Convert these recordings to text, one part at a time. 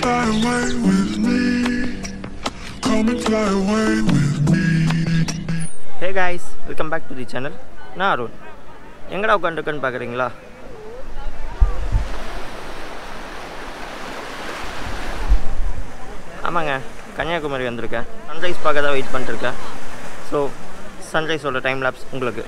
fly away with me. Come and fly away with me. Hey guys welcome back to the channel நான் அருண் எங்கடா உட்காந்துருக்கேன்னு பார்க்குறீங்களா ஆமாங்க கன்னியாகுமரி வந்திருக்கேன் sunrise பார்க்க தான் வெயிட் பண்ணிட்டுருக்கேன் ஸோ சன்ரைஸோட டைம் லேப்ஸ் உங்களுக்கு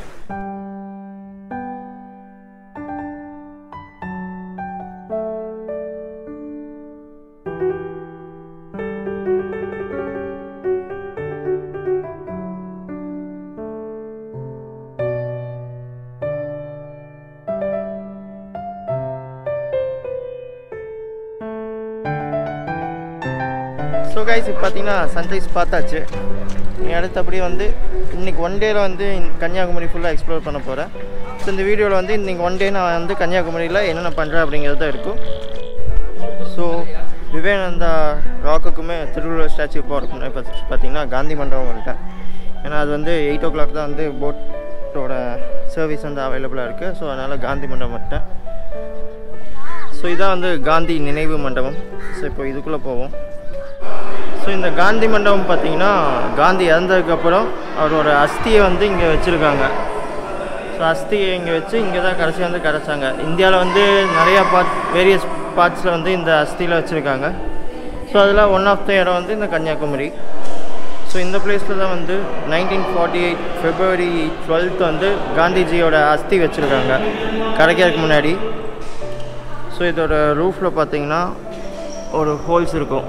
ஸோ கைஸ் இப்போ பார்த்தீங்கன்னா சன்ரைஸ் பார்த்தாச்சு நீ அடுத்தபடியே வந்து இன்னைக்கு ஒன் டேயில் வந்து இந்த கன்னியாகுமரி ஃபுல்லாக எக்ஸ்ப்ளோர் பண்ண போகிறேன் ஸோ இந்த வீடியோவில் வந்து இன்னைக்கு ஒன் டே நான் வந்து கன்னியாகுமரியில் என்னென்ன பண்ணுறேன் அப்படிங்கிறது தான் இருக்கும் ஸோ விவேகானந்தா ராக்குக்குமே திருவள்ளுவர் ஸ்டாச்சு போகிறதுக்கு முன்னாடி பார்த்து பார்த்தீங்கன்னா காந்தி மண்டபம் வந்துட்டேன் ஏன்னா அது வந்து எயிட் ஓ கிளாக் தான் வந்து போட்டோட சர்வீஸ் வந்து அவைலபிளாக இருக்குது ஸோ அதனால் காந்தி மண்டபம் வந்துட்டேன் ஸோ இதான் வந்து காந்தி நினைவு மண்டபம் ஸோ இப்போ இதுக்குள்ளே போவோம் ஸோ இந்த காந்தி மண்டபம் பார்த்தீங்கன்னா காந்தி இறந்ததுக்கப்புறம் அவரோட அஸ்தியை வந்து இங்கே வச்சுருக்காங்க ஸோ அஸ்தியை இங்கே வச்சு இங்கே தான் கடைசி வந்து கிடச்சாங்க இந்தியாவில் வந்து நிறையா பார்ட் வேரியஸ் பார்ட்ஸில் வந்து இந்த அஸ்தியில் வச்சுருக்காங்க ஸோ அதில் ஒன் ஆஃப் த இடம் வந்து இந்த கன்னியாகுமரி ஸோ இந்த பிளேஸில் தான் வந்து nineteen forty eight February twelfth வந்து காந்திஜியோட அஸ்தி வச்சுருக்காங்க கிடைக்கிறதுக்கு முன்னாடி ஸோ இதோட ரூஃபில் பார்த்தீங்கன்னா ஒரு ஹோல்ஸ் இருக்கும்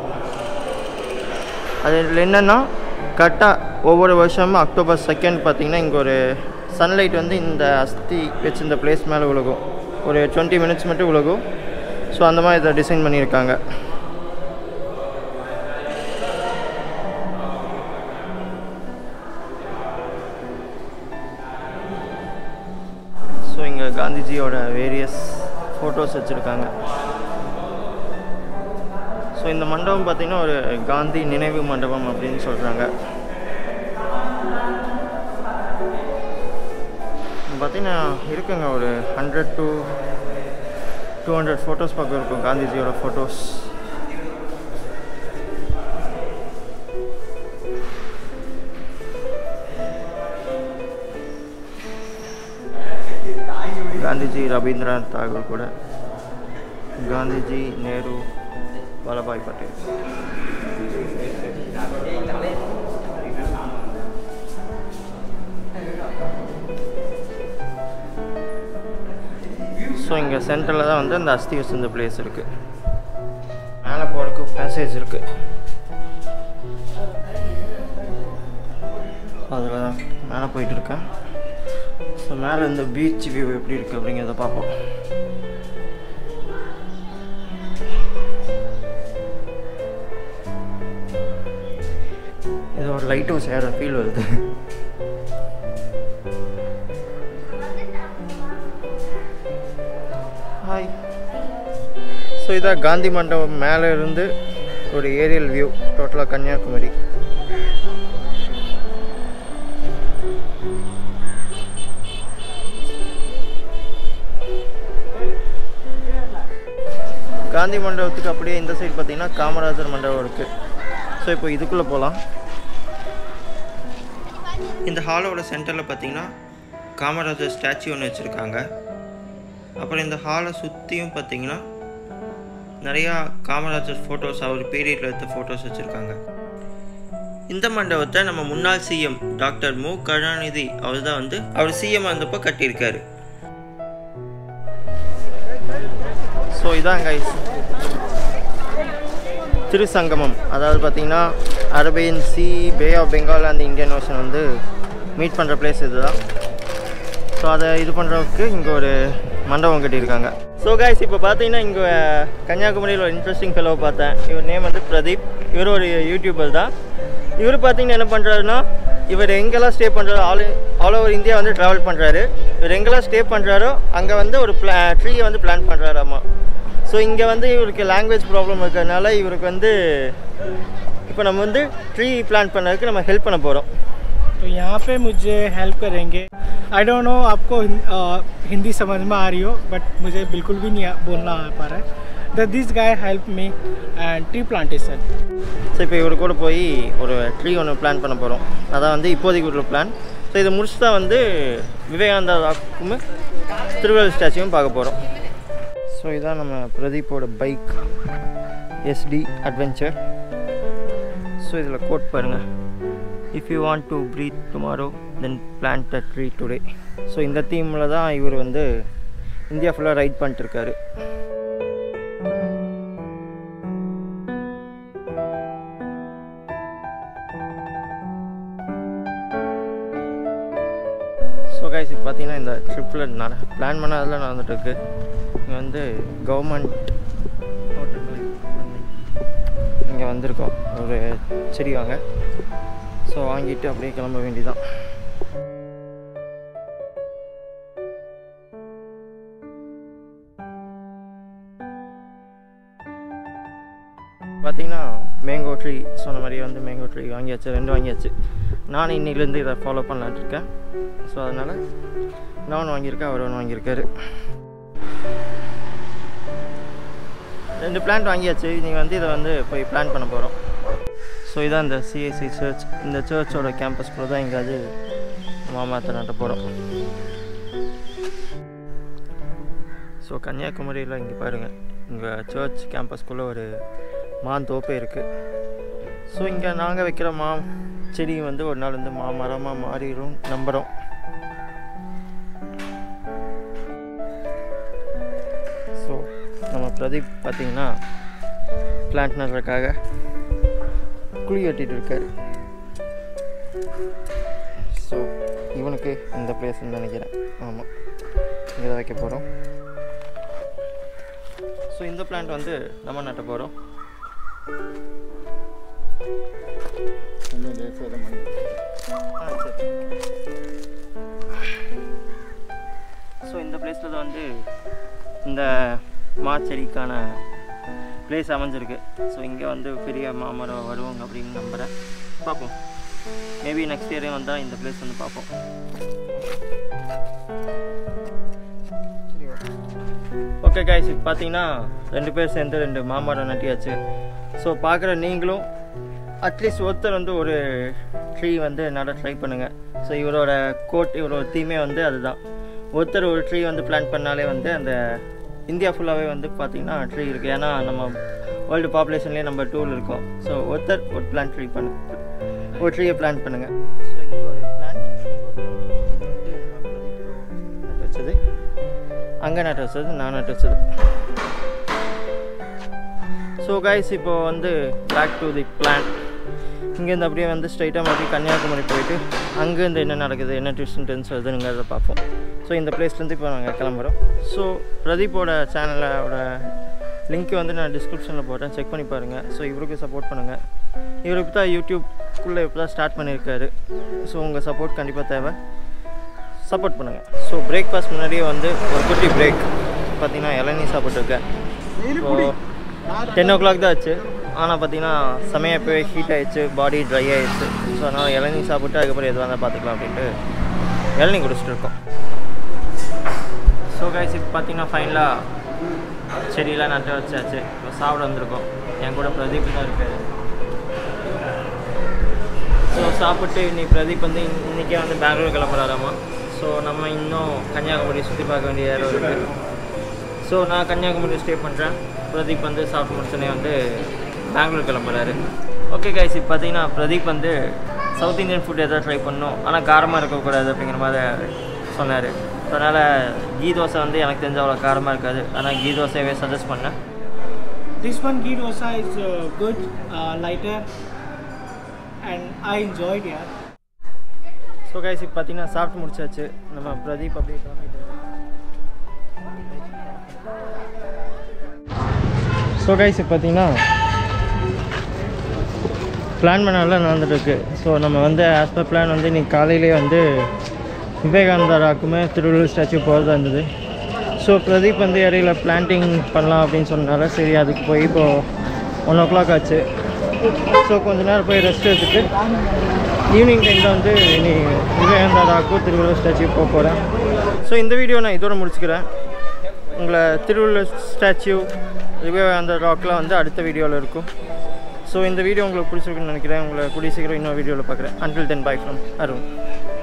அதில் என்னென்னா கரெக்டாக ஒவ்வொரு வருஷமும் அக்டோபர் செகண்ட் பார்த்தீங்கன்னா இங்கே ஒரு சன்லைட் வந்து இந்த அஸ்தி வச்சு இந்த பிளேஸ் மேலே விழுகும் ஒரு டுவெண்ட்டி மினிட்ஸ் மட்டும் விழுகும் ஸோ அந்த மாதிரி இதை டிசைன் பண்ணியிருக்காங்க ஸோ இங்கே காந்திஜியோட வேரியஸ் ஃபோட்டோஸ் வச்சுருக்காங்க ஸோ இந்த மண்டபம் பார்த்திங்கன்னா ஒரு காந்தி நினைவு மண்டபம் அப்படின்னு சொல்கிறாங்க பார்த்தீங்கன்னா இருக்குங்க ஒரு hundred to two hundred photos பக்கம் இருக்கும் காந்திஜியோட ஃபோட்டோஸ் காந்திஜி ரவீந்திரநாத் தாகூர் கூட காந்திஜி நேரு வல்லபாய் பட்டேல் ஸோ இங்கே சென்டரில் தான் வந்து அந்த அஸ்தி வச்சிருந்த பிளேஸ் இருக்குது மேலே போகிறதுக்கு பேசேஜ் இருக்குது அதில் தான் மேலே போயிட்டு இருக்கேன் ஸோ மேலே இந்த பீச் வியூ எப்படி இருக்குது அப்படிங்கிறத பார்ப்போம் இது ஒரு லைட் ஹவுஸ் ஏற ஃபீல் வருது ஹாய் ஸோ இதான் காந்தி மண்டபம் மேலே இருந்து ஒரு ஏரியல் வியூ டோட்டலாக கன்னியாகுமரி காந்தி மண்டபத்துக்கு அப்படியே இந்த சைடு பார்த்தீங்கன்னா காமராஜர் மண்டபம் இருக்குது ஸோ இப்போ இதுக்குள்ளே போகலாம் இந்த ஹாலோட சென்டரில் பார்த்தீங்கன்னா காமராஜர் ஸ்டாச்சு ஒன்று வச்சுருக்காங்க அப்புறம் இந்த ஹாலை சுற்றியும் பார்த்தீங்கன்னா நிறையா காமராஜர் ஃபோட்டோஸ் அவர் பீரியடில் எடுத்த ஃபோட்டோஸ் வச்சுருக்காங்க இந்த மண்டபத்தை நம்ம முன்னாள் சிஎம் டாக்டர் மு கருணாநிதி அவர் தான் வந்து அவர் சிஎம் இருந்தப்போ கட்டியிருக்காரு ஸோ இதான் கைஸ் திருசங்கமம் அதாவது பார்த்தீங்கன்னா Arabian sea bay of Bengal and Indian Ocean வந்து மீட் பண்ணுற பிளேஸ் இதுதான் ஸோ அதை இது பண்ணுறதுக்கு இங்கே ஒரு மண்டபம் கட்டியிருக்காங்க ஸோ கைஸ் இப்போ பார்த்தீங்கன்னா இங்கே கன்னியாகுமரியில் ஒரு இன்ட்ரெஸ்டிங் ஃபெலோ பார்த்தேன் இவர் நேம் வந்து பிரதீப் இவர் ஒரு யூடியூபர் தான் இவர் பார்த்தீங்கன்னா என்ன பண்ணுறாருன்னா இவர் எங்கெல்லாம் ஸ்டே பண்ணுறாரோ ஆல் ஆல் ஓவர் இந்தியா வந்து ட்ராவல் பண்ணுறாரு இவர் எங்கெல்லாம் ஸ்டே பண்ணுறாரோ அங்கே வந்து ஒரு பிளா ட்ரீயை வந்து பிளான் பண்ணுறாராமா ஸோ இங்கே வந்து இவருக்கு லாங்குவேஜ் ப்ராப்ளம் இருக்கிறதுனால இவருக்கு வந்து இப்போ நம்ம வந்து ட்ரீ பிளான் பண்ணதுக்கு நம்ம ஹெல்ப் பண்ண போகிறோம் तो यहाँ पे मुझे हेल्प करेंगे आई डोंट नो आपको हिं- अ, हिंदी समझ में आ रही हो बट मुझे बिल्कुल भी नहीं आ- बोलना आ पा रहा है the this guy help me and tree plantation so இப்போ இவர் கூட போய் ஒரு ட்ரீ ஒன்று பிளான் பண்ண போகிறோம் அதான் வந்து இப்போதைக்கு உள்ள பிளான் ஸோ இதை முடிச்சு தான் வந்து விவேகானந்தா ராக்கும் திருவள்ளுவர் ஸ்டாச்சுவும் பார்க்க போகிறோம் ஸோ இதான் நம்ம பிரதீப்போட பைக் எஸ்டி அட்வென்ச்சர் ஸோ இதில் கோட் பாருங்கள் if you want to breathe tomorrow then plant a tree today so இந்த தீமில் தான் இவர் வந்து இந்தியா ஃபுல்லாக ரைட் பண்ணிட்டு இருக்காரு ஸோ கைஸ் இப்போ பார்த்தீங்கன்னா இந்த ட்ரிப்பில் நட பிளான் பண்ணதெல்லாம் நடந்துட்டுருக்கு இங்கே வந்து கவர்மெண்ட் இங்கே வந்திருக்கோம் ஒரு செடி வாங்க ஸோ வாங்கிட்டு அப்படியே கிளம்ப வேண்டியதான் பார்த்தீங்கன்னா மேங்கோ ட்ரீ சொன்ன மாதிரியே வந்து மேங்கோ ட்ரீ வாங்கியாச்சு ரெண்டு வாங்கியாச்சு நானும் இன்னிலேருந்து இதை ஃபாலோ பண்ணலான்ட்டு இருக்கேன் ஸோ அதனால் நான் ஒன்று வாங்கியிருக்கேன் அவர் ஒன்று வாங்கியிருக்காரு ரெண்டு பிளான்ட் வாங்கியாச்சு நீங்கள் வந்து இதை வந்து போய் பிளான் பண்ண போகிறோம் ஸோ இதான் இந்த சிஎஸ்சி சர்ச் இந்த சர்ச்சோட கேம்பஸ்குள்ளே தான் எங்கேயாவது மாமாத்தை நட்ட போகிறோம் ஸோ கன்னியாகுமரியில் இங்கே பாருங்கள் இங்கே சர்ச் கேம்பஸ்குள்ளே ஒரு மாந்தோப்பே இருக்குது ஸோ இங்கே நாங்கள் வைக்கிற மா செடி வந்து ஒரு நாள் வந்து மா மரமாக மாறிடும் நம்புகிறோம் ஸோ நம்ம பிரதீப் பார்த்தீங்கன்னா பிளான்ட் நடுறதுக்காக குழி வெட்டிட்டு இருக்காரு ஸோ இவனுக்கு இந்த பிளேஸ்ன்னு நினைக்கிறேன் ஆமாம் இங்கே தான் வைக்க போகிறோம் ஸோ இந்த பிளான்ட் வந்து நம்ம நட்ட போகிறோம் ஆ சரி ஸோ இந்த பிளேஸில் தான் வந்து இந்த மாச்செடிக்கான பிளேஸ் அமைஞ்சிருக்கு ஸோ இங்கே வந்து பெரிய மாமரம் வருவாங்க அப்படின்னு நம்புகிறேன் பார்ப்போம் மேபி நெக்ஸ்ட் இயரே வந்தால் இந்த பிளேஸ் வந்து பார்ப்போம் ஓகே காய்ஸ் இப்போ பார்த்தீங்கன்னா ரெண்டு பேர் சேர்ந்து ரெண்டு மாமரம் நட்டியாச்சு ஸோ பார்க்குற நீங்களும் அட்லீஸ்ட் ஒருத்தர் வந்து ஒரு ட்ரீ வந்து நட ட்ரை பண்ணுங்கள் ஸோ இவரோட கோட் இவரோட தீமே வந்து அதுதான் ஒருத்தர் ஒரு ட்ரீ வந்து பிளான் பண்ணாலே வந்து அந்த இந்தியா ஃபுல்லாகவே வந்து பார்த்திங்கன்னா ட்ரீ இருக்குது ஏன்னா நம்ம வேர்ல்டு பாப்புலேஷன்லேயே நம்பர் டூவில் இருக்கோம் ஸோ ஒருத்தர் ஒரு பிளான் ட்ரீ பண்ணு ஒரு ட்ரீயை பிளான் பண்ணுங்கள் ஸோ இங்கே ஒரு பிளான் நட்டு வச்சது அங்கே நட்டு வச்சது நான் நட்டு வச்சது ஸோ கைஸ் இப்போ வந்து பேக் டு தி பிளான் இங்கேருந்து அப்படியே வந்து ஸ்ட்ரைட்டாக மறுபடியும் கன்னியாகுமரி போயிட்டு அங்கேருந்து என்ன நடக்குது என்ன ட்விஸ்ட் டென்ஸ் வருதுங்கிறத பார்ப்போம் ஸோ இந்த பிளேஸ்லேருந்து இப்போ நாங்கள் கிளம்புறோம் ஸோ பிரதீப்போட சேனலோட லிங்க் வந்து நான் டிஸ்கிரிப்ஷனில் போட்டேன் செக் பண்ணி பாருங்கள் ஸோ இவருக்கு சப்போர்ட் பண்ணுங்கள் இவர் இப்போ தான் யூடியூப்குள்ளே இப்போ தான் ஸ்டார்ட் பண்ணியிருக்காரு ஸோ உங்கள் சப்போர்ட் கண்டிப்பாக தேவை சப்போர்ட் பண்ணுங்கள் ஸோ பிரேக்ஃபாஸ்ட் முன்னாடியே வந்து ஒரு குட்டி பிரேக் பார்த்தீங்கன்னா இளநீ சாப்பிட்ருக்கேன் இப்போ டென் ஓ கிளாக் தான் ஆச்சு ஆனால் பார்த்தீங்கன்னா செமையாக இப்போவே ஹீட் ஆயிடுச்சு பாடி ட்ரை ஆயிடுச்சு ஸோ அதனால் இளநீ சாப்பிட்டு அதுக்கப்புறம் எதுவாக இருந்தால் பார்த்துக்கலாம் அப்படின்ட்டு இளநீ குடிச்சிட்டு இருக்கோம் ஸோ கைஸ் இப்போ பார்த்தீங்கன்னா ஃபைனலாக செடியெலாம் நட்டு வச்சாச்சு இப்போ சாப்பிட வந்திருக்கோம் என் கூட பிரதீப் தான் இருக்காரு ஸோ சாப்பிட்டு இன்னைக்கு பிரதீப் வந்து இன்~ இன்னைக்கே வந்து பெங்களூர் கிளம்புறாராமா ஸோ நம்ம இன்னும் கன்னியாகுமரி சுற்றி பார்க்க வேண்டிய இடம் இருக்குது ஸோ நான் கன்னியாகுமரி ஸ்டே பண்ணுறேன் பிரதீப் வந்து சாப்பிட்டு முடிச்சோடனே வந்து பெங்களூர் கிளம்புறாரு ஓகே கைஸ் இப்போ பார்த்தீங்கன்னா பிரதீப் வந்து சவுத் இந்தியன் ஃபுட் எதாவது ட்ரை பண்ணணும் ஆனால் காரமாக இருக்கக்கூடாது அப்படிங்கிற மாதிரி சொன்னார் ஸோ அதனால் கீ தோசை வந்து எனக்கு தெரிஞ்ச அவ்வளோ காரமாக இருக்காது ஆனால் கீ தோசையவே சஜஸ்ட் பண்ணேன் This one ghee dosa is uh, good, uh, lighter, and I enjoyed it. So guys இப்போ பார்த்தீங்கன்னா சாப்பிட்டு முடிச்சாச்சு நம்ம பிரதீப் அப்படியே கிளம்பிட்டு ஸோ கைஸ் இப்போ பார்த்தீங்கன்னா பிளான் பண்ணலாம் நடந்துட்டுருக்கு ஸோ நம்ம வந்து ஆஸ் பர் பிளான் வந்து இன்னைக்கு காலையிலே வந்து விவேகானந்தா ராக்குமே திருவள்ளுவர் ஸ்டாச்சு போகிறதா இருந்தது ஸோ பிரதீப் வந்து இடையில பிளான்டிங் பண்ணலாம் அப்படின்னு சொன்னனால சரி அதுக்கு போய் இப்போது ஒன் ஓ கிளாக் ஆச்சு ஸோ கொஞ்ச நேரம் போய் ரெஸ்ட் எடுத்துட்டு ஈவினிங் டைமில் வந்து இனி விவேகானந்தா ராக்கு திருவள்ளுவர் ஸ்டாச்சு போக போகிறேன் ஸோ இந்த வீடியோ நான் இதோட முடிச்சுக்கிறேன் உங்களை திருவள்ளுவர் ஸ்டாச்சு விவேகானந்தா ராக்லாம் வந்து அடுத்த வீடியோவில் இருக்கும் ஸோ இந்த வீடியோ உங்களுக்கு பிடிச்சிருக்குன்னு நினைக்கிறேன் உங்களை கூடிய சீக்கிரம் இன்னொரு வீடியோவில் பார்க்குறேன் until then bye from Arun